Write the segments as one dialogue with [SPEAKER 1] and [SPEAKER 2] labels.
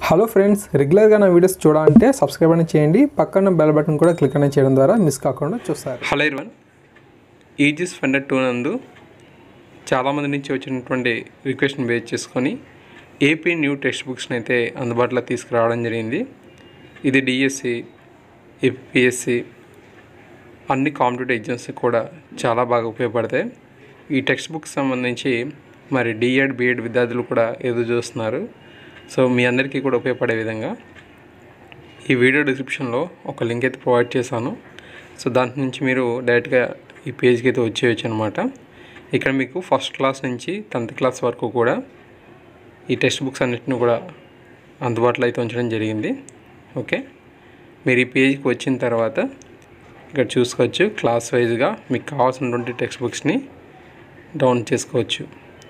[SPEAKER 1] hello friends రెగ్యులర్గా నా videos చూడాలంటే సబ్స్క్రైబ్ అని చేయండి పక్కన బెల్ బటన్ కూడా క్లిక్ అనేది చేయడం ద్వారా మిస్ కాకుండా చూస్తారు
[SPEAKER 2] హలో ఇర్వన్ ఈజిస్ ఫండర్ టూ నందు చాలామంది నుంచి వచ్చినటువంటి రిక్వెస్ట్ని బేస్ చేసుకొని ఏపీ న్యూ టెక్స్ట్ బుక్స్ని అయితే అందుబాటులో తీసుకురావడం జరిగింది ఇది డిఎస్సి ఏపీఎస్సి అన్ని కాంపిటేటివ్ ఎగ్జామ్స్ కూడా చాలా బాగా ఉపయోగపడతాయి ఈ టెక్స్ట్ బుక్స్ సంబంధించి మరి డిఎడ్ బిఎడ్ విద్యార్థులు కూడా ఎదురు చూస్తున్నారు సో మీ అందరికీ కూడా ఉపయోగపడే విధంగా ఈ వీడియో డిస్క్రిప్షన్లో ఒక లింక్ అయితే ప్రొవైడ్ చేశాను సో దాని నుంచి మీరు డైరెక్ట్గా ఈ పేజ్కి అయితే వచ్చేయచ్చు అనమాట ఇక్కడ మీకు ఫస్ట్ క్లాస్ నుంచి టెన్త్ క్లాస్ వరకు కూడా ఈ టెక్స్ట్ బుక్స్ అన్నిటిని కూడా అందుబాటులో అయితే ఉంచడం జరిగింది ఓకే మీరు ఈ పేజ్కి వచ్చిన తర్వాత ఇక్కడ చూసుకోవచ్చు క్లాస్ వైజ్గా మీకు కావాల్సినటువంటి టెక్స్ట్ బుక్స్ని డౌన్ చేసుకోవచ్చు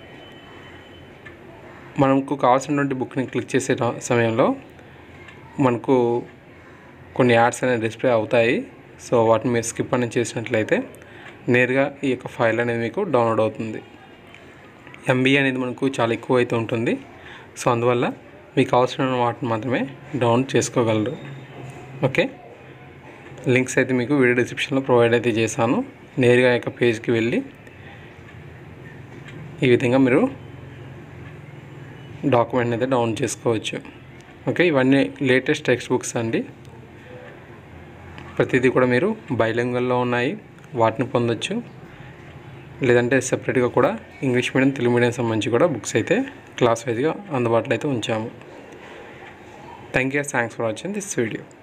[SPEAKER 2] మనకు కావాల్సినటువంటి బుక్ని క్లిక్ చేసే ట- సమయంలో మనకు కొన్ని యాడ్స్ అనేవి డిస్ప్లే అవుతాయి సో వాటిని మీరు స్కిప్ అనేది చేసినట్లయితే నేరుగా ఈ యొక్క ఫైల్ అనేది మీకు డౌన్లోడ్ అవుతుంది ఎంబీ అనేది మనకు చాలా ఎక్కువ అయితే ఉంటుంది సో అందువల్ల మీకు అవసరమైన వాటిని మాత్రమే డౌన్లోడ్ చేసుకోగలరు ఓకే లింక్స్ అయితే మీకు వీడియో డిస్క్రిప్షన్లో ప్రొవైడ్ అయితే చేశాను నేరుగా ఈ యొక్క పేజ్కి వెళ్ళి ఈ విధంగా మీరు డాక్యుమెంట్ అయితే డౌన్ చేసుకోవచ్చు ఓకే ఇవన్నీ లేటెస్ట్ టెక్స్ట్ బుక్స్ అండి ప్రతిదీ కూడా మీరు బైలింగల్లో ఉన్నాయి వాటిని పొందొచ్చు లేదంటే సెపరేట్గా కూడా ఇంగ్లీష్ మీడియం తెలుగు మీడియం సంబంధించి కూడా బుక్స్ అయితే క్లాస్ వైజ్గా అందుబాటులో అయితే ఉంచాము thank you thanks for watching this video